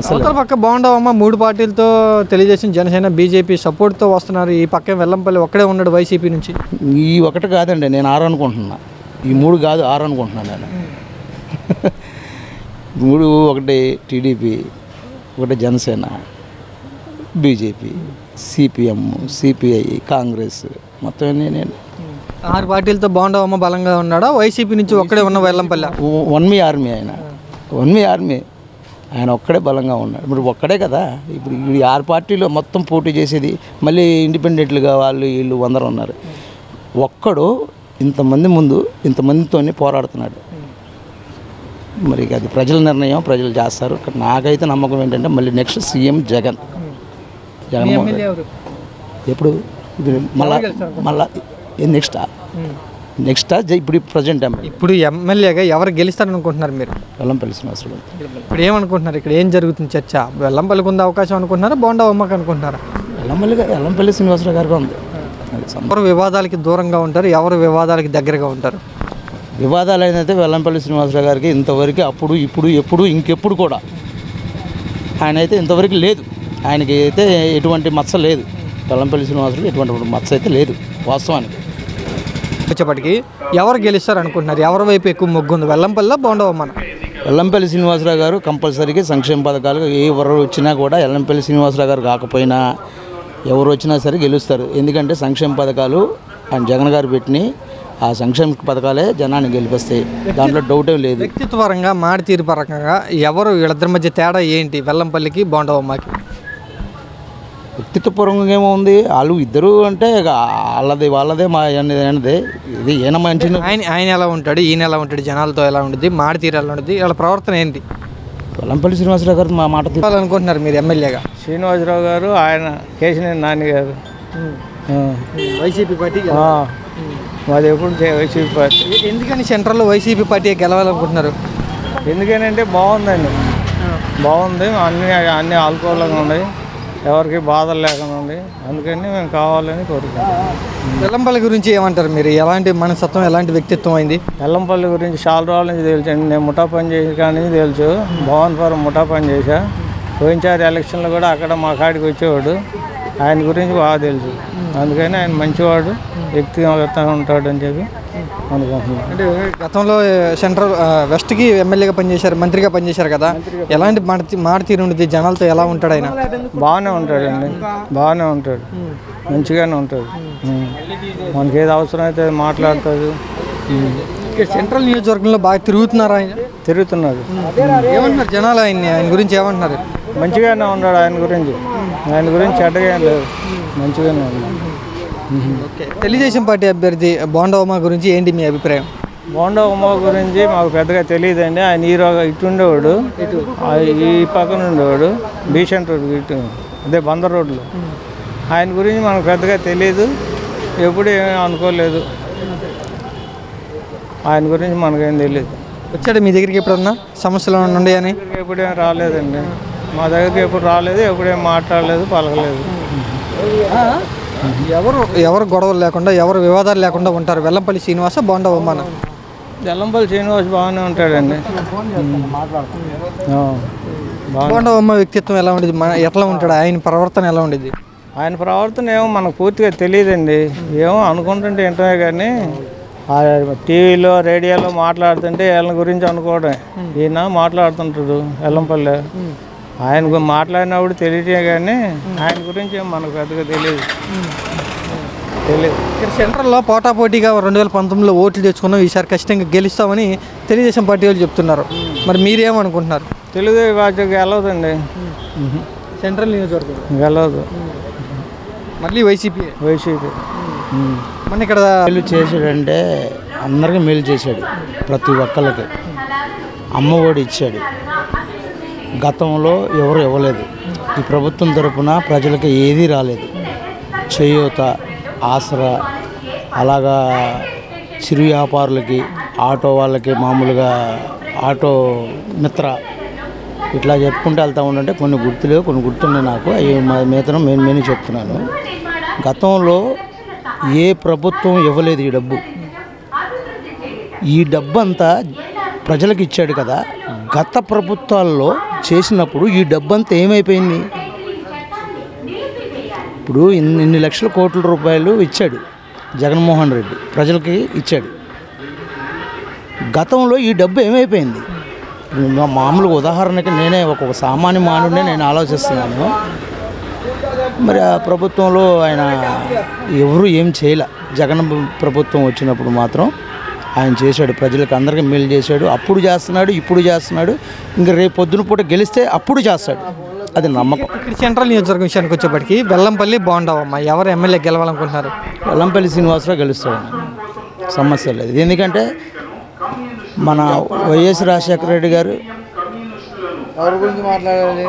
అవతల పక్క బాగుండవమ్మ మూడు పార్టీలతో తెలుగుదేశం జనసేన బీజేపీ సపోర్ట్తో వస్తున్నారు ఈ పక్క వెల్లంపల్లి ఒక్కడే ఉన్నాడు వైసీపీ నుంచి ఈ ఒకటి కాదండి నేను ఆరు అనుకుంటున్నా ఈ మూడు కాదు ఆరు అనుకుంటున్నాను నేను మూడు ఒకటి టీడీపీ ఒకటి Janasena BJP CPM CPI Congress మొత్తం అన్నీ నేను ఆరు పార్టీలతో బాగుండవమ్మ బలంగా ఉన్నాడా వైసీపీ నుంచి ఒక్కడే ఉన్న వెల్లంపల్లి వన్ మీ ఆర్మీ ఆయన వన్ మీ ఆర్మీ ఆయన ఒక్కడే బలంగా ఉన్నాడు మరి ఒక్కడే కదా ఇప్పుడు ఈ ఆరు పార్టీలో మొత్తం పోటీ చేసేది మళ్ళీ ఇండిపెండెంట్లుగా వాళ్ళు వీళ్ళు అందరూ ఉన్నారు ఒక్కడు ఇంతమంది ముందు ఇంతమందితోనే పోరాడుతున్నాడు మరి ఇక అది ప్రజల నిర్ణయం ప్రజలు చేస్తారు ఇక్కడ నాకైతే నమ్మకం ఏంటంటే మళ్ళీ నెక్స్ట్ సీఎం జగన్ జగన్మోహన్ రెడ్డి ఎప్పుడు ఇప్పుడు మళ్ళా మళ్ళా నెక్స్ట్ నెక్స్ట్ ఇప్పుడు ప్రజెంట్ ఎమ్మెల్యే ఇప్పుడు ఎమ్మెల్యేగా ఎవరు గెలుస్తారని అనుకుంటున్నారు మీరు వెల్లంపల్లి శ్రీనివాసరావు ఇప్పుడు ఏమనుకుంటున్నారు ఇక్కడ ఏం జరుగుతుంది చర్చ వెల్లంపల్లికి ఉంది అవకాశం అనుకుంటున్నారా బాగుండవమ్మకి అనుకుంటున్నారా వెల్లంపల్లి గారు వెల్లంపల్లి శ్రీనివాసరావు గారికి ఉంది అది సం- ఎవరు వివాదాలకి దూరంగా ఉంటారు ఎవరు వివాదాలకి దగ్గరగా ఉంటారు వివాదాలు అయితే వెల్లంపల్లి శ్రీనివాసరావు గారికి ఇంతవరకు అప్పుడు ఇప్పుడు ఎప్పుడు ఇంకెప్పుడు కూడా ఆయన అయితే ఇంతవరకు లేదు ఆయనకి అయితే ఎటువంటి మచ్చ లేదు వెల్లంపల్లి శ్రీనివాసరావు ఎటువంటి మచ్చ అయితే లేదు వాస్తవానికి వచ్చేప్పటికి ఎవరు గెలుస్తారు అనుకుంటున్నారు ఎవరి వైపు ఎక్కువ మొగ్గు ఉంది వెల్లంపల్లి బాగుండవమ్మన వెల్లంపల్లి శ్రీనివాసరావు గారు కంపల్సరీగా సంక్షేమ పథకాలు ఏ ఎవరు వచ్చినా కూడా వెల్లంపల్లి శ్రీనివాసరావు గారు కాకపోయినా ఎవరు వచ్చినా సరే గెలుస్తారు ఎందుకంటే సంక్షేమ పథకాలు ఆయన జగన్ గారు పెట్టినాయి ఆ సంక్షేమ పథకాలే జనాన్ని గెలిపిస్తాయి దాంట్లో డౌట్ ఏం లేదు వ్యక్తిత్వపరంగా మాట తీరు పరంగా ఎవరు వీళ్ళిద్దరి మధ్య తేడా ఏంటి వెల్లంపల్లికి బాగుండవమ్మకి వ్యక్తిత్వపరంగా ఏమో ఉంది వాళ్ళు ఇద్దరు అంటే ఇక వాళ్ళది వాళ్ళదే మా అనేది ఇది ఈయన మంచి ఆయన ఆయన ఎలా ఉంటాడు ఈయన ఎలా ఉంటాడు జనాలతో ఎలా ఉంటుంది మాట తీరు ఎలా ఉంటుంది వీళ్ళ ప్రవర్తన ఏంటి వెల్లంపల్లి శ్రీనివాసరావు గారు మా మాట తీ- అనుకుంటున్నారు మీరు ఎమ్మెల్యేగా శ్రీనివాసరావు గారు ఆయన కేశినేని నాని గారు ఆ. వైసీపీ పార్టీ ఆ. మాది ఎప్పుడు చే- వైసీపీ పార్టీ ఎందుకని సెంట్రల్లో వైసీపీ పార్టీ గెలవాలనుకుంటున్నారు ఎందుకనంటే బాగుందండి బాగుంది అన్ని అన్ని ఆల్కహాల్గా ఉన్నాయి ఎవరికి బాధలు లేకుండా ఉంది అందుకని మేము కావాలని కోరుకుంటాం వెల్లంపల్లి గురించి ఏమంటారు మీరు ఎలాంటి మనస్తత్వం ఎలాంటి వ్యక్తిత్వం అయింది ఎల్లంపల్లి గురించి చాలా రోజుల నుంచి తెలుసు అండి నేను ముఠా పని చేసి కానీ తెలుసు భవన్పురం ముఠా పని చేశా పోయినసారి ఎలక్షన్లో కూడా అక్కడ మా కాడికి వచ్చేవాడు ఆయన గురించి బాగా తెలుసు అందుకని ఆయన మంచివాడు వ్యక్తిగతంగా ఉంటాడు అని చెప్పి అనుకుంటున్నాను అంటే గతంలో సెంట్రల్ ఆ, వెస్ట్కి ఎమ్మెల్యేగా పనిచేశారు మంత్రిగా పనిచేశారు కదా ఎలాంటి మాట తీ- మాట తీరు ఉంటుంది జనాలతో ఎలా ఉంటాడు ఆయన బాగానే ఉంటాడండి బాగానే ఉంటాడు మంచిగానే ఉంటాడు ఉం. మనకి ఏది అవసరం అయితే అది మాట్లాడుతాడు ఉం. ఇక్కడ సెంట్రల్ నియోజకవర్గంలో బాగా తిరుగుతున్నారు ఆయన తిరుగుతున్నాడు ఏమంటున్నారు జనాలు ఆయన్ని ఆయన గురించి ఏమంటున్నారు మంచిగానే ఉన్నాడు ఆయన గురించి ఆయన గురించి చెడ్డగా ఏం లేదు మంచిగానే ఉన్నాడు ఓకే తెలుగుదేశం పార్టీ అభ్యర్థి బోండవమ్మ గురించి ఏంటి మీ అభిప్రాయం బోండా ఉమ్మ గురించి మాకు పెద్దగా తెలియదండి ఆయన హీరో ఇటు ఉండేవాడు ఆ ఈ పక్కన ఉండేవాడు బీసెంట్ రోడ్ ఇటు అదే బందర్ రోడ్లో ఆయన గురించి మనకు పెద్దగా తెలియదు ఎప్పుడు ఏమీ అనుకోలేదు ఆయన గురించి మనకేం తెలియదు వచ్చాడు మీ దగ్గరికి ఎప్పుడన్నా సమస్యలు ఏమైనా ఉన్నాయని దగ్గరికి ఎప్పుడేం రాలేదండి మా దగ్గరికి ఎప్పుడు రాలేదు ఎప్పుడేం మాట్లాడలేదు పలకలేదు ఎవరు ఎవరు గొడవలు లేకుండా ఎవరు వివాదాలు లేకుండా ఉంటారు వెల్లంపల్లి శ్రీనివాస బోండవమ్మన జల్లంపల్లి శ్రీనివాస్ బాగానే ఉంటాడండి ఆ, బాగా బోండవమ్మ వ్యక్తిత్వం ఎలా ఉండేది మన ఎట్లా ఉంటాడు ఆయన ప్రవర్తన ఎలా ఉండేది ఆయన ప్రవర్తన ఏమో మనకు పూర్తిగా తెలియదండి ఏమో అనుకుంటుంటే ఏంటనే కానీ ఆ టీవీలో రేడియోలో మాట్లాడుతుంటే వీళ్ళ గురించి అనుకోవడం ఈయన మాట్లాడుతుంటాడు ఎల్లంపల్లి ఆయన గు- మాట్లాడినప్పుడు తెలియటే కానీ ఆయన గురించి ఏం మనకు పెద్దగా తెలియదు తెలియదు ఇక్కడ సెంట్రల్లో పోటాపోటీగా రెండు వేల పంతొమ్మిదిలో ఓట్లు తెచ్చుకున్నాం ఈసారి ఖచ్చితంగా గెలుస్తామని తెలుగుదేశం పార్టీ వాళ్ళు చెప్తున్నారు మరి మీరేమనుకుంటున్నారు తెలుగు భాష గెలవదండి సెంట్రల్ నియోజకవర్గం గెలవదు మళ్ళీ వైసీపీ వైసీపీ ఉం. మన ఇక్కడ మేలు చేశాడంటే అందరికీ మేలు చేశాడు ప్రతి ఒక్కళ్ళకి అమ్మఒడి ఇచ్చాడు గతంలో ఎవరు ఇవ్వలేదు ఈ ప్రభుత్వం తరపున ప్రజలకి ఏదీ రాలేదు చేయూత ఆసరా అలాగా చిరు వ్యాపారులకి ఆటో వాళ్ళకి మామూలుగా ఆటో మిత్ర ఇట్లా చెప్పుకుంటూ వెళ్తూ ఉండంటే కొన్ని గుర్తులేవు కొన్ని గుర్తున్నాయి నాకు అవి మిగతా మెయిన్ మెయిన్ చెప్తున్నాను గతంలో ఏ ప్రభుత్వం ఇవ్వలేదు ఈ డబ్బు ఈ డబ్బు అంతా ప్రజలకు ఇచ్చాడు కదా గత ప్రభుత్వాల్లో చేసినప్పుడు ఈ డబ్బంతా ఏమైపోయింది ఇప్పుడు ఇన్ని ఇన్ని లక్షల కోట్ల రూపాయలు ఇచ్చాడు జగన్మోహన్ రెడ్డి ప్రజలకి ఇచ్చాడు గతంలో ఈ డబ్బు ఏమైపోయింది మా మామూలుగా ఉదాహరణకి నేనే ఒక సామాన్య మానవుడినే నేను ఆలోచిస్తున్నాను మరి ఆ ప్రభుత్వంలో ఆయన ఎవరు ఏం చేయలే జగన్ ప్రభుత్వం వచ్చినప్పుడు మాత్రం ఆయన చేశాడు ప్రజలకు అందరికీ మేలు చేశాడు అప్పుడు చేస్తున్నాడు ఇప్పుడు చేస్తున్నాడు ఇంకా రేపు పొద్దున పూట గెలిస్తే అప్పుడు చేస్తాడు అది నమ్మకం ఇక్కడ సెంట్రల్ నియోజకవర్గం విషయానికి వచ్చేప్పటికి బెల్లంపల్లి బాగుండవమ్మా ఎవరు ఎమ్మెల్యే గెలవాలనుకుంటున్నారు వెల్లంపల్లి శ్రీనివాసరావు గెలుస్తాడు సమస్య లేదు ఎందుకంటే మన వైఎస్ రాజశేఖర రెడ్డి గారు ఎవరి గురించి మాట్లాడాలి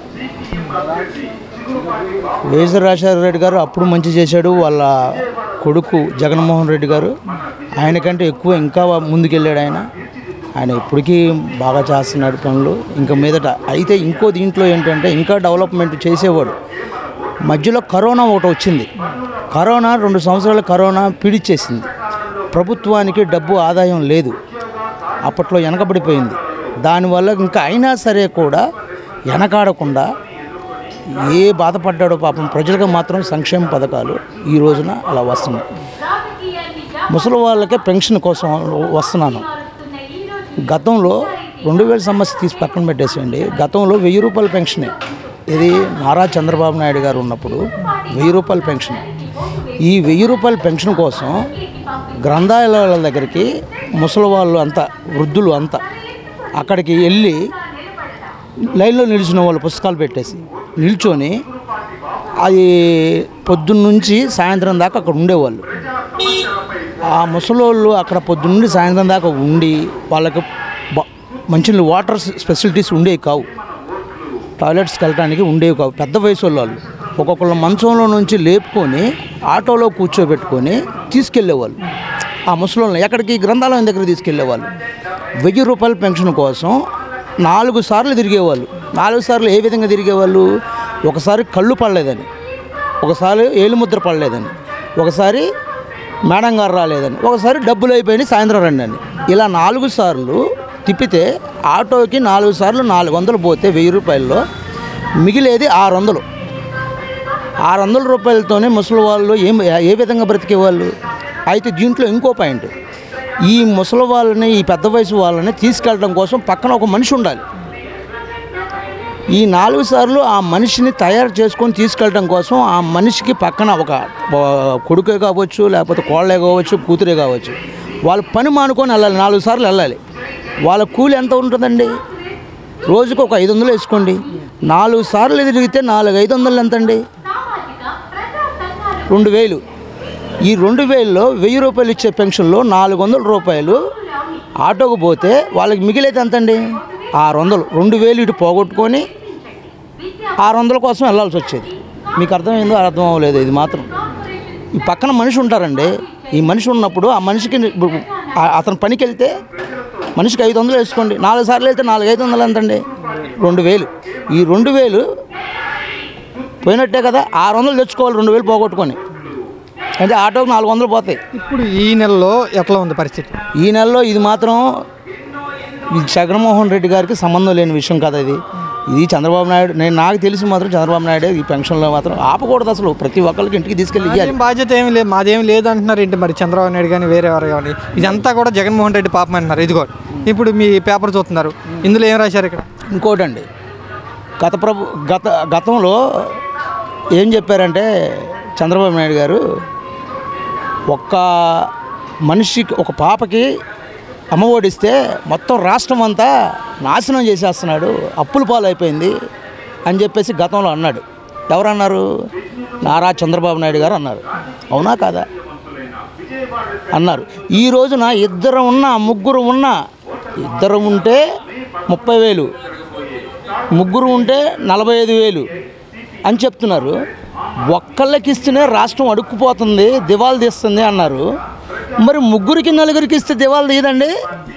వైఎస్ రాజశేఖర రెడ్డి గారు అప్పుడు మంచి చేశాడు వాళ్ళ కొడుకు జగన్మోహన్ రెడ్డి గారు ఆయనకంటే ఎక్కువ ఇంకా ముందుకెళ్ళాడు ఆయన ఆయన ఇప్పటికీ బాగా చేస్తున్నాడు పనులు ఇంకా మీదట అయితే ఇంకో దీంట్లో ఏంటంటే ఇంకా డెవలప్మెంట్ చేసేవాడు మధ్యలో కరోనా ఒకటి వచ్చింది కరోనా రెండు సంవత్సరాల కరోనా పీడిచ్చేసింది ప్రభుత్వానికి డబ్బు ఆదాయం లేదు అప్పట్లో వెనకబడిపోయింది దానివల్ల ఇంకా అయినా సరే కూడా వెనకాడకుండా ఏ బాధపడ్డాడో పాపం ప్రజలకు మాత్రం సంక్షేమ పథకాలు ఈ రోజున అలా వస్తున్నాయి ముసలి వాళ్ళకే పెన్షన్ కోసం వస్తున్నాను గతంలో రెండు వేల సమస్య తీసి పక్కన పెట్టేసేయండి గతంలో వెయ్యి రూపాయల పెన్షనే ఇది నారా చంద్రబాబు నాయుడు గారు ఉన్నప్పుడు వెయ్యి రూపాయల పెన్షన్ ఈ వెయ్యి రూపాయల పెన్షన్ కోసం గ్రంథాలయాల దగ్గరికి ముసలి వాళ్ళు అంతా వృద్ధులు అంతా అక్కడికి వెళ్ళి లైన్లో నిలిచిన వాళ్ళు పుస్తకాలు పెట్టేసి నిల్చొని అది పొద్దున్న నుంచి సాయంత్రం దాకా అక్కడ ఉండేవాళ్ళు ఆ ముసలోళ్ళు అక్కడ పొద్దున్న నుండి సాయంత్రం దాకా ఉండి వాళ్ళకి బ- మంచి వాటర్ ఫెసిలిటీస్ ఉండేవి కావు టాయిలెట్స్కి వెళ్ళడానికి ఉండేవి కావు పెద్ద వయసు వాళ్ళు ఒక్కొక్కళ్ళ మంచంలో నుంచి లేపుకొని ఆటోలో కూర్చోబెట్టుకొని తీసుకెళ్ళేవాళ్ళు ఆ ముసలోళ్ళని ఎక్కడికి గ్రంథాలయం దగ్గర తీసుకెళ్ళేవాళ్ళు వెయ్యి రూపాయల పెన్షన్ కోసం నాలుగు సార్లు తిరిగేవాళ్ళు నాలుగు సార్లు ఏ విధంగా తిరిగేవాళ్ళు ఒకసారి కళ్ళు పడలేదని ఒకసారి ఏలుముద్ర పడలేదని ఒకసారి మేడం గారు రాలేదని ఒకసారి డబ్బులు అయిపోయినాయి సాయంత్రం రండి అని ఇలా నాలుగు సార్లు తిప్పితే ఆటోకి నాలుగు సార్లు నాలుగు వందలు పోతే వెయ్యి రూపాయల్లో మిగిలేది ఆరు వందలు ఆరు వందల రూపాయలతోనే ముసలి వాళ్ళు ఏం ఏ విధంగా బ్రతికేవాళ్ళు అయితే దీంట్లో ఇంకో పాయింట్ ఈ ముసలి వాళ్ళని ఈ పెద్ద వయసు వాళ్ళని తీసుకెళ్ళడం కోసం పక్కన ఒక మనిషి ఉండాలి ఈ నాలుగు సార్లు ఆ మనిషిని తయారు చేసుకొని తీసుకెళ్ళడం కోసం ఆ మనిషికి పక్కన ఒక ఆ, కొడుకే కావచ్చు లేకపోతే కోళ్ళే కావచ్చు కూతురే కావచ్చు వాళ్ళ పని మానుకొని వెళ్ళాలి నాలుగు సార్లు వెళ్ళాలి వాళ్ళ కూలి ఎంత ఉంటుందండి రోజుకు ఒక ఐదు వందలు వేసుకోండి నాలుగు సార్లు తిరిగితే నాలుగు ఐదు వందలు ఎంతండి రెండు వేలు ఈ రెండు వేలలో వెయ్యి రూపాయలు ఇచ్చే పెన్షన్లో నాలుగు వందల రూపాయలు ఆటోకు పోతే వాళ్ళకి మిగిలేది ఎంతండి ఆరు వందలు రెండు వేలు ఇటు పోగొట్టుకొని ఆరు వందల కోసం వెళ్ళాల్సి వచ్చేది మీకు అర్థమైందో అర్థం అవ్వలేదు ఇది మాత్రం ఈ పక్కన మనిషి ఉంటారండి ఈ మనిషి ఉన్నప్పుడు ఆ మనిషికి ఇప్పుడు ఆ- అతను పనికి వెళ్తే మనిషికి ఐదు వందలు వేసుకోండి నాలుగు సార్లు వెళ్తే నాలుగు ఐదు వందలు ఎంతండి రెండు వేలు ఈ రెండు వేలు పోయినట్టే కదా ఆరు వందలు తెచ్చుకోవాలి రెండు వేలు పోగొట్టుకొని అంటే ఆటోకి నాలుగు వందలు పోతాయి ఇప్పుడు ఈ నెలలో ఎట్లా ఉంది పరిస్థితి ఈ నెలలో ఇది మాత్రం ఇది జగన్మోహన్ రెడ్డి గారికి సంబంధం లేని విషయం కదా ఇది ఇది చంద్రబాబు నాయుడు నేను నాకు తెలిసి మాత్రం చంద్రబాబు నాయుడు ఈ పెన్షన్లో మాత్రం ఆపకూడదు అసలు ప్రతి ఒక్కరికి ఇంటికి తీసుకెళ్ళి ఇవ్వాలి ఏం బాధ్యత ఏమి లేదు మాదేం లేదు అంటున్నారు ఏంటి మరి చంద్రబాబు నాయుడు కానీ వేరే వారు కానీ ఇదంతా కూడా జగన్మోహన్ రెడ్డి పాపం అంటున్నారు ఇదిగో ఇప్పుడు మీ పేపర్ చూస్తున్నారు ఇందులో ఏం రాశారు ఇక్కడ ఇంకోటండి గత ప్రభు గత గతంలో ఏం చెప్పారంటే చంద్రబాబు నాయుడు గారు ఒక్క మనిషికి ఒక పాపకి అమ్మ ఓడిస్తే మొత్తం రాష్ట్రం అంతా నాశనం చేసేస్తున్నాడు అప్పుల పాలైపోయింది అని చెప్పేసి గతంలో అన్నాడు ఎవరన్నారు నారా చంద్రబాబు నాయుడు గారు అన్నారు అవునా కాదా అన్నారు ఈ రోజున ఇద్దరు ఉన్నా ముగ్గురు ఉన్నా ఇద్దరు ఉంటే ముప్పై వేలు ముగ్గురు ఉంటే నలభై ఐదు వేలు అని చెప్తున్నారు ఒక్కళ్ళకి ఇస్తేనే రాష్ట్రం అడుక్కుపోతుంది దివాలు తీస్తుంది అన్నారు మరి ముగ్గురికి నలుగురికి ఇస్తే దివాలు తీయదండి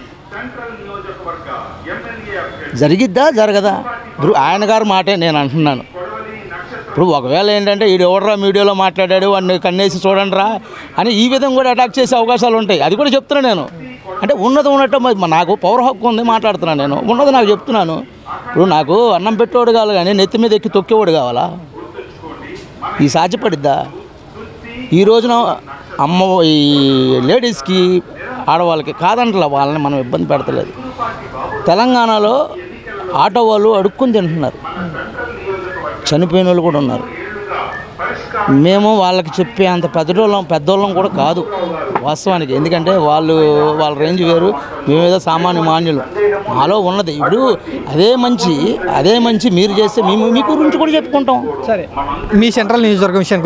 జరిగిద్దా జరగదా ఇప్పుడు ఆయన గారి మాటే నేను అంటున్నాను ఇప్పుడు ఒకవేళ ఏంటంటే ఈడు ఎవడరా మీడియాలో మాట్లాడాడు వాడిని కన్నేసి చూడండి రా అని ఈ విధంగా కూడా అటాక్ చేసే అవకాశాలు ఉంటాయి అది కూడా చెప్తున్నాను నేను అంటే ఉన్నది ఉన్నట్టు మరి నాకు పౌర హక్కు ఉంది మాట్లాడుతున్నాను నేను ఉన్నది నాకు చెప్తున్నాను ఇప్పుడు నాకు అన్నం పెట్టేవాడు కావాలి కానీ నెత్తి మీద ఎక్కి తొక్కేవాడు కావాలా ఈ సాధ్యపడిద్దా ఈ రోజున అమ్మ ఈ లేడీస్కి ఆడవాళ్ళకి కాదంటలా వాళ్ళని మనం ఇబ్బంది పెడతలేదు తెలంగాణలో ఆటో వాళ్ళు అడుక్కుని తింటున్నారు చనిపోయిన వాళ్ళు కూడా ఉన్నారు మేము వాళ్ళకి చెప్పే అంత పెద్దోళ్ళం పెద్దోళ్ళం కూడా కాదు వాస్తవానికి ఎందుకంటే వాళ్ళు వాళ్ళ రేంజ్ వేరు మేమేదో సామాన్య మాన్యులు మాలో ఉన్నది ఇప్పుడు అదే మంచి అదే మంచి మీరు చేస్తే మేము మీ గురించి కూడా చెప్పుకుంటాం సరే మీ సెంట్రల్ నియోజకవర్గం విషయానికి